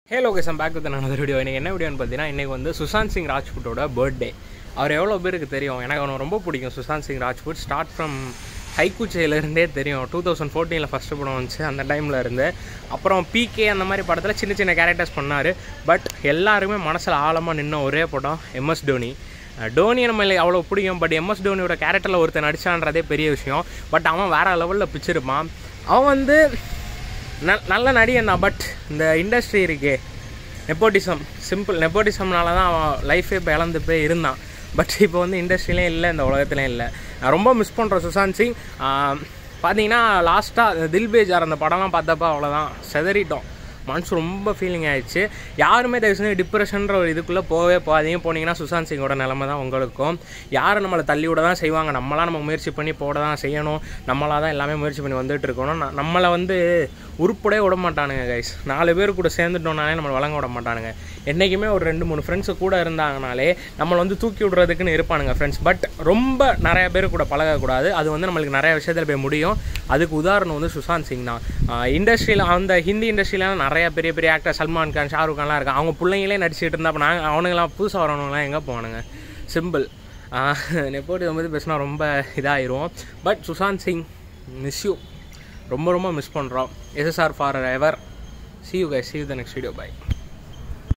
hey location back with another video எனக்கு என்ன வீடியோன்னு பார்த்தீங்கன்னா இன்றைக்கி வந்து சுசாந்த் சிங் ராஜ்புட்டோட பர்த்டே அவர் எவ்வளோ பேருக்கு தெரியும் எனக்கு அவனை ரொம்ப பிடிக்கும் சுசாந்த் சிங் ராஜ்புட் ஸ்டார்ட் ஃப்ரம் ஹைக்குச்சையிலேருந்தே தெரியும் டூ தௌசண்ட் ஃபோர்டீனில் ஃபஸ்ட்டு படம் வந்துச்சு அந்த டைமில் இருந்து அப்புறம் பிகே அந்த மாதிரி படத்தில் சின்ன சின்ன கேரக்டர்ஸ் பண்ணார் பட் எல்லாருமே மனசில் ஆழமாக நின்ன ஒரே படம் எம்எஸ் டோனி அஹ் டோனியை நம்ம அவ்வளோ பிடிக்கும் பட் எம்எஸ் டோனியோட கேரக்டரில் ஒருத்தன் நடிச்சான்றதே பெரிய விஷயம் பட் அவன் வேறு லெவலில் பிச்சிருப்பான் அவன் வந்து ந நல்ல நடிகன் தான் பட் இந்த இண்டஸ்ட்ரி இருக்கே நெப்போட்டிசம் சிம்பிள் நெப்போட்டிசம்னால தான் அவன் லைஃபே இப்போ இழந்து போய் இருந்தான் பட் இப்போ வந்து இண்டஸ்ட்ரியிலையும் இல்லை இந்த உலகத்துலையும் இல்லை நான் ரொம்ப மிஸ் பண்ணுறேன் சுசாந்த் சிங் ஆஹ் பார்த்தீங்கன்னா லாஸ்ட்டாக தில் பேஜார் அந்த படம்லாம் பார்த்தப்ப அவ்வளோதான் செதறிட்டோம் மனசு ரொம்ப ஃபீலிங் ஆயிடுச்சு யாருமே தயவு செஞ்சு டிப்ரெஷன்ற ஒரு இதுக்குள்ளே போகவே போகாதீங்க போனீங்கன்னா சுசாந்த் சிங்கோட நிலமை தான் உங்களுக்கும் யாரும் நம்மளை தள்ளி விட தான் செய்வாங்க நம்மளாம் நம்ம முயற்சி பண்ணி போட தான் செய்யணும் நம்மளாக தான் எல்லாமே முயற்சி பண்ணி வந்துட்டு இருக்கணும் ந- நம்மளை வந்து உருப்படே விட மாட்டானுங்க கைஸ் நாலு பேர் கூட சேர்ந்துட்டோம்னாலே நம்மளை வழங்க விட மாட்டானுங்க என்றைக்குமே ஒரு ரெண்டு மூணு ஃப்ரெண்ட்ஸு கூட இருந்தாங்கனாலே நம்மளை வந்து தூக்கி விடுறதுக்குன்னு இருப்பானுங்க ஃப்ரெண்ட்ஸ் பட் ரொம்ப நிறைய பேர் கூட பழகக்கூடாது அது வந்து நம்மளுக்கு நிறைய விஷயத்தில் போய் முடியும் அதுக்கு உதாரணம் வந்து சுசாந்த் சிங் தான் இண்டஸ்ட்ரியில் அந்த ஹிந்தி இண்டஸ்ட்ரியிலாம் நிறைய பெரிய பெரிய ஆக்டர் சல்மான் கான் ஷாருக் கான்லாம் இருக்காங்க அவங்க பிள்ளைங்களே நடிச்சிட்டு இருந்தா அப்போ நாங்கள் அவனுங்களாம் புதுசாக வரவங்களாம் எங்கே போவானுங்க சிம்பிள் நெப்போட்டி பற்றி பேசினா ரொம்ப இதாயிரும் but Sushant Singh miss you ரொம்ப ரொம்ப மிஸ் பண்ணுறோம் SSR forever see you guys see you the next video by